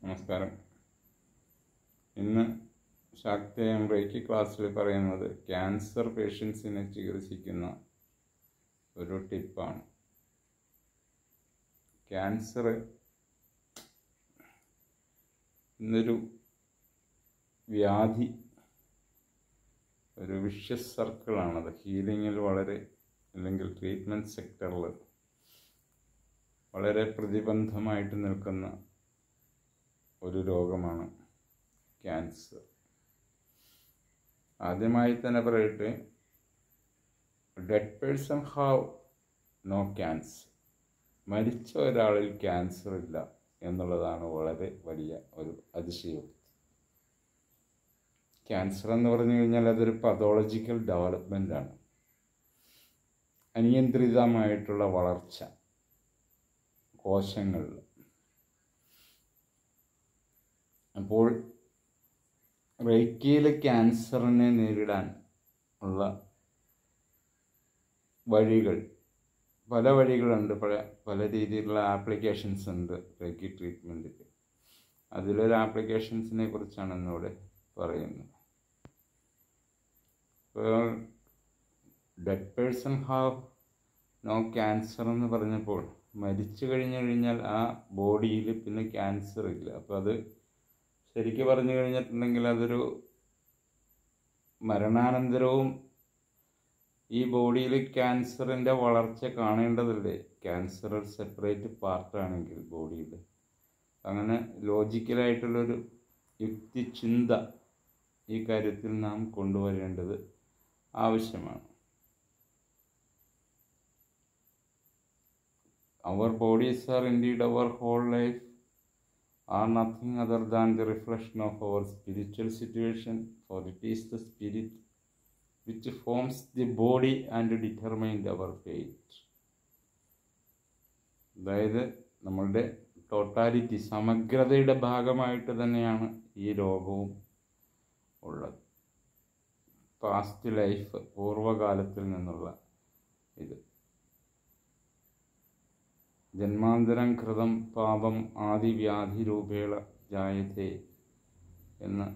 നമസ്കാരം ഇന്ന് ശാക്തേയം റേക്കി ക്ലാസ്സിൽ പറയുന്നത് ക്യാൻസർ പേഷ്യൻസിനെ ചികിത്സിക്കുന്ന ഒരു ടിപ്പാണ് ക്യാൻസർ ഇന്നൊരു വ്യാധി ഒരു വിഷ്യസ് സർക്കിളാണത് ഹീലിങ്ങിൽ വളരെ അല്ലെങ്കിൽ ട്രീറ്റ്മെൻറ്റ് സെക്ടറിൽ വളരെ പ്രതിബന്ധമായിട്ട് നിൽക്കുന്ന ഒരു രോഗമാണ് ക്യാൻസർ ആദ്യമായി തന്നെ പറയട്ടെ dead person have no cancer മരിച്ച ഒരാളിൽ ക്യാൻസർ ഇല്ല എന്നുള്ളതാണ് വളരെ വലിയ ഒരു അതിശയോക്തി ക്യാൻസർ എന്ന് പറഞ്ഞു കഴിഞ്ഞാൽ അതൊരു പതോളജിക്കൽ ഡെവലപ്മെൻ്റാണ് അനിയന്ത്രിതമായിട്ടുള്ള വളർച്ച കോശങ്ങളിൽ അപ്പോൾ റേക്കിയിലെ ക്യാൻസറിനെ നേരിടാൻ ഉള്ള വഴികൾ പല വഴികളുണ്ട് പല പല രീതിയിലുള്ള ആപ്ലിക്കേഷൻസ് ഉണ്ട് റേക്കി ട്രീറ്റ്മെൻറ്റിൽ അതിലൊരു ആപ്ലിക്കേഷൻസിനെ കുറിച്ചാണ് ഇന്നിവിടെ പറയുന്നത് ഇപ്പോൾ dead person have no cancer എന്ന് പറഞ്ഞപ്പോൾ മരിച്ചു കഴിഞ്ഞു കഴിഞ്ഞാൽ ആ ബോഡിയിൽ പിന്നെ ക്യാൻസർ ഇല്ല അപ്പോൾ അത് ശരിക്കും പറഞ്ഞു കഴിഞ്ഞിട്ടുണ്ടെങ്കിൽ അതൊരു മരണാനന്തരവും ഈ ബോഡിയിൽ ക്യാൻസറിൻ്റെ വളർച്ച കാണേണ്ടതല്ലേ ക്യാൻസർ ഒരു സെപ്പറേറ്റ് പാർട്ടാണെങ്കിൽ ബോഡിയിൽ അങ്ങനെ ലോജിക്കലായിട്ടുള്ളൊരു യുക്തി ചിന്ത ഈ കാര്യത്തിൽ നാം കൊണ്ടുവരേണ്ടത് ആവശ്യമാണ് our bodies are indeed our whole life are nothing other than the reflection of our spiritual situation for it is the spirit which forms the body and determines our fate അതായത് നമ്മളുടെ ടോട്ടാലിറ്റി സമഗ്രതയുടെ ഭാഗമായിട്ട് തന്നെയാണ് ഈ രോഗവും ഉള്ളത് past life പൂർവ്വകാലത്തിൽ നിന്നുള്ള ഇത് ജന്മാന്തരം കൃതം പാപം ആദിവ്യാധി രൂപേള ജായത്തെ എന്ന്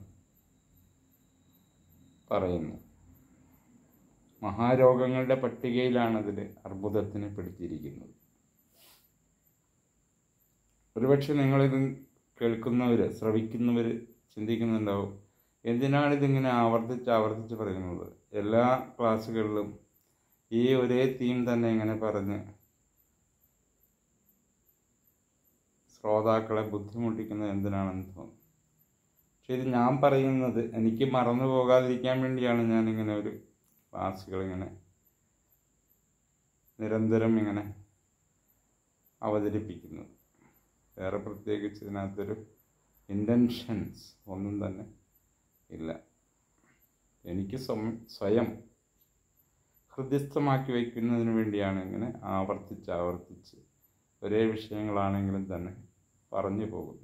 പറയുന്നു മഹാരോഗങ്ങളുടെ പട്ടികയിലാണ് അതിൽ അർബുദത്തിന് പെടുത്തിയിരിക്കുന്നത് ഒരുപക്ഷെ നിങ്ങളിത് കേൾക്കുന്നവർ ശ്രവിക്കുന്നവർ ചിന്തിക്കുന്നുണ്ടാവും എന്തിനാണ് ഇതിങ്ങനെ ആവർത്തിച്ച് ആവർത്തിച്ച് പറയുന്നത് എല്ലാ ക്ലാസ്സുകളിലും ഈ ഒരേ തീം തന്നെ ഇങ്ങനെ പറഞ്ഞ് ശ്രോതാക്കളെ ബുദ്ധിമുട്ടിക്കുന്നത് എന്തിനാണെന്ന് തോന്നുന്നു പക്ഷെ ഇത് ഞാൻ പറയുന്നത് എനിക്ക് മറന്നു പോകാതിരിക്കാൻ വേണ്ടിയാണ് ഞാനിങ്ങനെ ഒരു ക്ലാസ്സുകൾ ഇങ്ങനെ നിരന്തരം ഇങ്ങനെ അവതരിപ്പിക്കുന്നത് വേറെ പ്രത്യേകിച്ച് ഇതിനകത്തൊരു ഇൻറ്റൻഷൻസ് ഒന്നും തന്നെ ഇല്ല എനിക്ക് സ്വയം ഹൃദ്യസ്ഥമാക്കി വയ്ക്കുന്നതിന് വേണ്ടിയാണ് ഇങ്ങനെ ആവർത്തിച്ച് ആവർത്തിച്ച് ഒരേ വിഷയങ്ങളാണെങ്കിലും തന്നെ പറഞ്ഞു പോകുന്നത്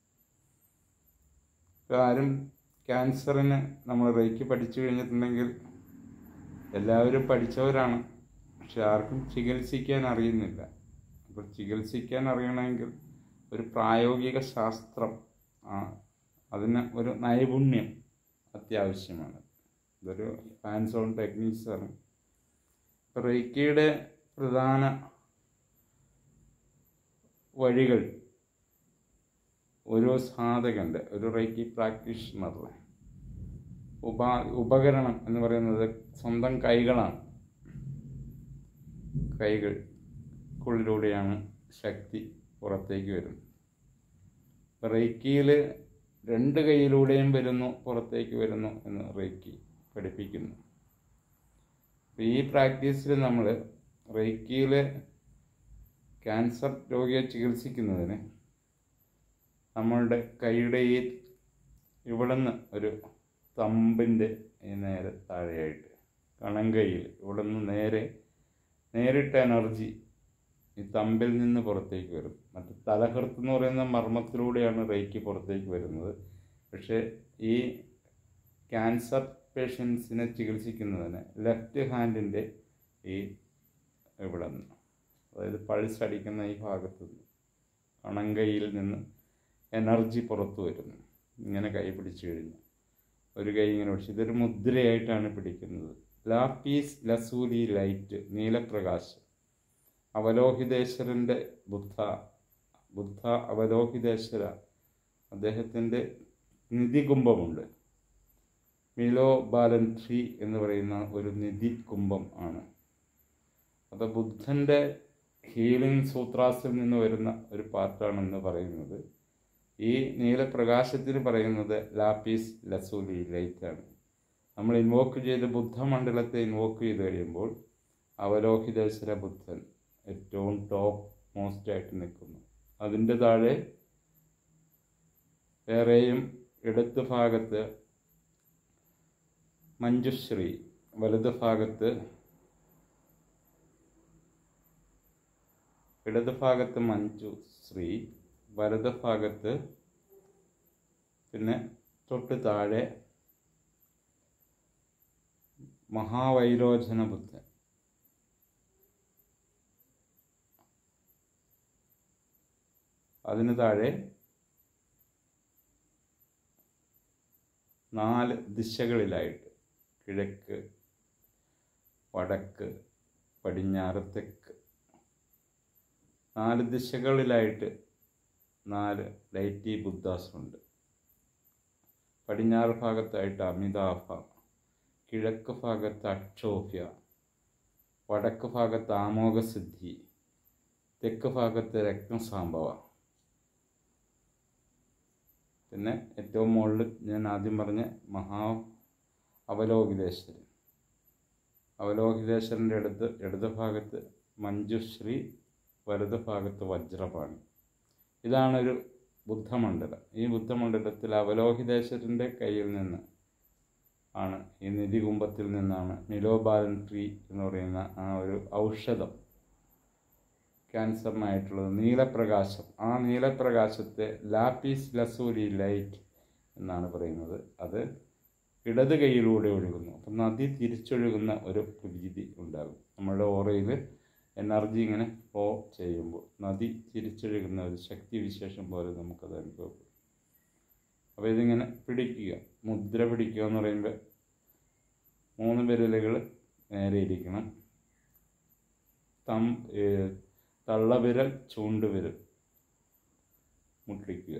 ഇപ്പോൾ ആരും ക്യാൻസറിന് നമ്മൾ റേക്ക് പഠിച്ചു കഴിഞ്ഞിട്ടുണ്ടെങ്കിൽ എല്ലാവരും പഠിച്ചവരാണ് പക്ഷെ ആർക്കും ചികിത്സിക്കാൻ അറിയുന്നില്ല അപ്പോൾ ചികിത്സിക്കാൻ അറിയണമെങ്കിൽ ഒരു പ്രായോഗിക ശാസ്ത്രം അതിന് ഒരു നൈപുണ്യം അത്യാവശ്യമാണ് ഇതൊരു ഹാൻഡ്സ് ഓൺ ടെക്നീക്സാണ് ഇപ്പോൾ റേക്കിയുടെ പ്രധാന വഴികൾ ഒരു സാധകൻ്റെ ഒരു റേക്കി പ്രാക്ടീഷണറുടെ ഉപ ഉപകരണം എന്ന് പറയുന്നത് സ്വന്തം കൈകളാണ് കൈകൾക്കുള്ളിലൂടെയാണ് ശക്തി പുറത്തേക്ക് വരുന്നത് റേക്കിയിൽ രണ്ട് കൈയിലൂടെയും വരുന്നു പുറത്തേക്ക് വരുന്നു എന്ന് റേക്കി പഠിപ്പിക്കുന്നു ഈ പ്രാക്ടീസിൽ നമ്മൾ റേക്കിയിൽ ക്യാൻസർ രോഗിയെ ചികിത്സിക്കുന്നതിന് നമ്മളുടെ കൈയുടെ ഈ ഇവിടുന്ന് ഒരു തമ്പിൻ്റെ നേരെ താഴെയായിട്ട് കണങ്കയിൽ ഇവിടുന്ന് നേരെ നേരിട്ട എനർജി ഈ തമ്പിൽ നിന്ന് പുറത്തേക്ക് വരും മറ്റ് തലഹൃത്ത് എന്ന് പറയുന്ന മർമ്മത്തിലൂടെയാണ് റേക്ക് പുറത്തേക്ക് വരുന്നത് പക്ഷേ ഈ ക്യാൻസർ പേഷ്യൻസിനെ ചികിത്സിക്കുന്നതിന് ലെഫ്റ്റ് ഹാൻഡിൻ്റെ ഈ ഇവിടെ നിന്ന് അതായത് പൾസ് അടിക്കുന്ന ഈ ഭാഗത്ത് നിന്ന് കണങ്കയിൽ നിന്ന് എനർജി പുറത്തു വരുന്നു ഇങ്ങനെ കൈ പിടിച്ചു കഴിഞ്ഞു ഒരു കൈ ഇങ്ങനെ പിടിച്ചു ഇതൊരു മുദ്രയായിട്ടാണ് പിടിക്കുന്നത് ലാപ്പീസ് ലസൂലി ലൈറ്റ് നീലപ്രകാശം അവലോഹിതേശ്വരൻ്റെ ബുദ്ധ ബുദ്ധ അവലോഹിതേശ്വര അദ്ദേഹത്തിൻ്റെ നിധികുംഭമുണ്ട് മിലോ ബാലൻട്രി എന്ന് പറയുന്ന ഒരു നിധി കുംഭം ആണ് അത് ബുദ്ധൻ്റെ ഹീലിംഗ് സൂത്രാസിൽ നിന്ന് വരുന്ന ഒരു പാർട്ടാണെന്ന് പറയുന്നത് ഈ നീലപ്രകാശത്തിന് പറയുന്നത് ലാപ്പീസ് ലസൂലി ലൈറ്റാണ് നമ്മൾ ഇൻവോക്ക് ചെയ്ത് ബുദ്ധമണ്ഡലത്തെ ഇൻവോക്ക് ചെയ്ത് കഴിയുമ്പോൾ അവലോഹിതേശ്വര ബുദ്ധൻ ഏറ്റവും ടോപ്പ് മോസ്റ്റ് ആയിട്ട് നിൽക്കുന്നു അതിൻ്റെ താഴെ വേറെയും ഇടത്ത് ഭാഗത്ത് മഞ്ജുശ്രീ വലത് ഭാഗത്ത് ഇടത് ഭാഗത്ത് മഞ്ജു ശ്രീ വലത് ഭാഗത്ത് പിന്നെ തൊട്ട് താഴെ മഹാവൈരോചന ബുദ്ധൻ അതിന് താഴെ നാല് ദിശകളിലായിട്ട് കിഴക്ക് വടക്ക് പടിഞ്ഞാറ് തെക്ക് നാല് ദിശകളിലായിട്ട് നാല് ലൈറ്റി ബുദ്ധാസുണ്ട് പടിഞ്ഞാറ് ഭാഗത്തായിട്ട് അമിതാഭ കിഴക്ക് ഭാഗത്ത് അക്ഷോഭ്യ വടക്ക് ഭാഗത്ത് ആമോഘസിദ്ധി തെക്ക് ഭാഗത്ത് രത്നസാംഭവ പിന്നെ ഏറ്റവും മുകളിൽ ഞാൻ ആദ്യം പറഞ്ഞ മഹാ അവലോകിതേശ്വരൻ അവലോകിതേശ്വരൻ്റെ അടുത്ത് ഇടത് ഭാഗത്ത് മഞ്ജുശ്രീ വലത് ഭാഗത്ത് വജ്രപാണി ഇതാണൊരു ബുദ്ധമണ്ഡലം ഈ ബുദ്ധമണ്ഡലത്തിൽ അവലോഹിതേശ്വരൻ്റെ കയ്യിൽ നിന്ന് ആണ് ഈ നിധികുംഭത്തിൽ നിന്നാണ് മിലോബാലൻ ട്രീ എന്ന് പറയുന്ന ആ ഒരു ഔഷധം ക്യാൻസറിനായിട്ടുള്ളത് നീലപ്രകാശം ആ നീലപ്രകാശത്തെ ലാപ്പീസ് ലസൂരി ലൈറ്റ് എന്നാണ് പറയുന്നത് അത് ഇടത് കൈയിലൂടെ ഒഴുകുന്നു അപ്പം നദി തിരിച്ചൊഴുകുന്ന ഒരു പ്രതീതി ഉണ്ടാകും നമ്മുടെ ഓറയിൽ എനർജി ഇങ്ങനെ ഫ്ലോ ചെയ്യുമ്പോൾ നദി തിരിച്ചൊഴുകുന്ന ഒരു ശക്തി വിശേഷം പോലെ നമുക്കത് അനുഭവപ്പെടും അപ്പോൾ ഇതിങ്ങനെ പിടിക്കുക മുദ്ര പിടിക്കുക എന്ന് പറയുമ്പോൾ മൂന്ന് വിരലുകൾ നേരെ ഇരിക്കണം തം തള്ളവിരൽ ചൂണ്ടുവിരൽ മുട്ടിക്കുക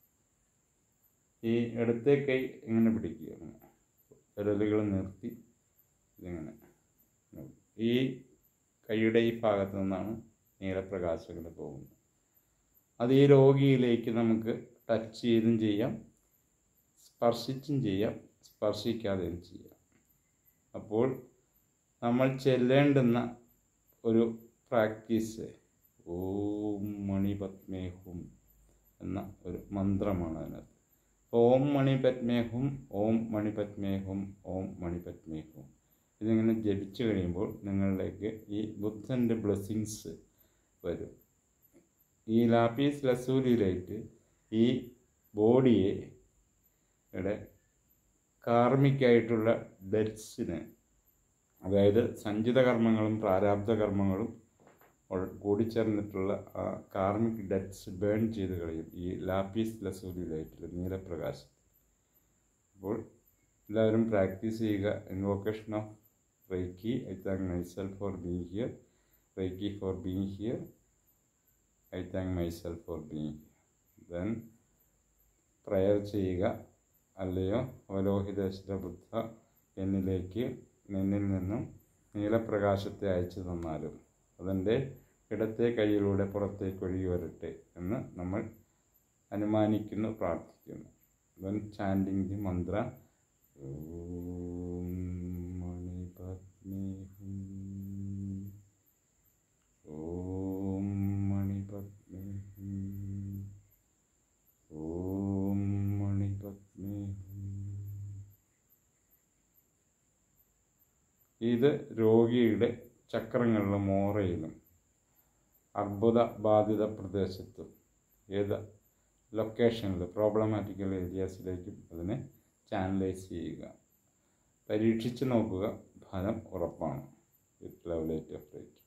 ഈ ഇടത്തെ കൈ ഇങ്ങനെ പിടിക്കുക ഇങ്ങനെ വിരലുകൾ നിർത്തി ഇതിങ്ങനെ ഈ കൈയുടെ ഈ ഭാഗത്ത് നിന്നാണ് നീലപ്രകാശങ്ങൾ പോകുന്നത് അത് ഈ രോഗിയിലേക്ക് നമുക്ക് ടച്ച് ചെയ്തും ചെയ്യാം സ്പർശിച്ചും ചെയ്യാം സ്പർശിക്കാതെയും ചെയ്യാം അപ്പോൾ നമ്മൾ ചെല്ലേണ്ടുന്ന ഒരു പ്രാക്ടീസ് ഓം മണിപത്മേഹും എന്ന ഒരു മന്ത്രമാണ് അതിനകത്ത് ഓം മണിപത്മേഹും ഓം മണിപത്മേഹും ഓം മണിപത്മേഹും ഇതിങ്ങനെ ജപിച്ചു കഴിയുമ്പോൾ നിങ്ങളിലേക്ക് ഈ ബുദ്ധൻ്റെ ബ്ലെസ്സിങ്സ് വരും ഈ ലാപ്പീസ് ലസൂലിയിലേക്ക് ഈ ബോഡിയെ യുടെ കാർമിക്കായിട്ടുള്ള ഡെറ്റ്സിന് അതായത് സഞ്ചിത കർമ്മങ്ങളും പ്രാരാബ്ധ കർമ്മങ്ങളും കൂടിച്ചേർന്നിട്ടുള്ള ആ കാർമിക് ഡെറ്റ്സ് ബേൺ ചെയ്ത് കളയും ഈ ലാപ്പീസ് ലസൂലിയിലായിട്ടുള്ള നീലപ്രകാശം അപ്പോൾ എല്ലാവരും പ്രാക്ടീസ് ചെയ്യുക invocation of Reiki I thank myself for being here Reiki for being here I thank myself for being then prayer ചെയ്യുക അല്ലയോ അവലോഹിതേശ്വര ബുദ്ധ എന്നിലേക്ക് നിന്നിൽ നിന്നും നീലപ്രകാശത്തെ അയച്ചു തന്നാലും അതെൻ്റെ ഇടത്തെ കൈയിലൂടെ പുറത്തേക്ക് ഒഴുകി വരട്ടെ എന്ന് നമ്മൾ അനുമാനിക്കുന്നു പ്രാർത്ഥിക്കുന്നു ദെൻ ചാൻഡിങ് ദി മന്ത്ര ഓം മണിപത്മേഹം ഓം മണിപത്മേഹം ഓം മണിപത്മേഹം ഇത് രോഗിയുടെ ചക്രങ്ങളിലും മോറയിലും അർബുദ ബാധിത പ്രദേശത്തും ഏത് ലൊക്കേഷനിൽ പ്രോബ്ലമാറ്റിക്കൽ ഏരിയാസിലേക്കും അതിനെ ചാനലൈസ് ചെയ്യുക പരീക്ഷിച്ച് നോക്കുക ഫലം ഉറപ്പാണ് with love light of rate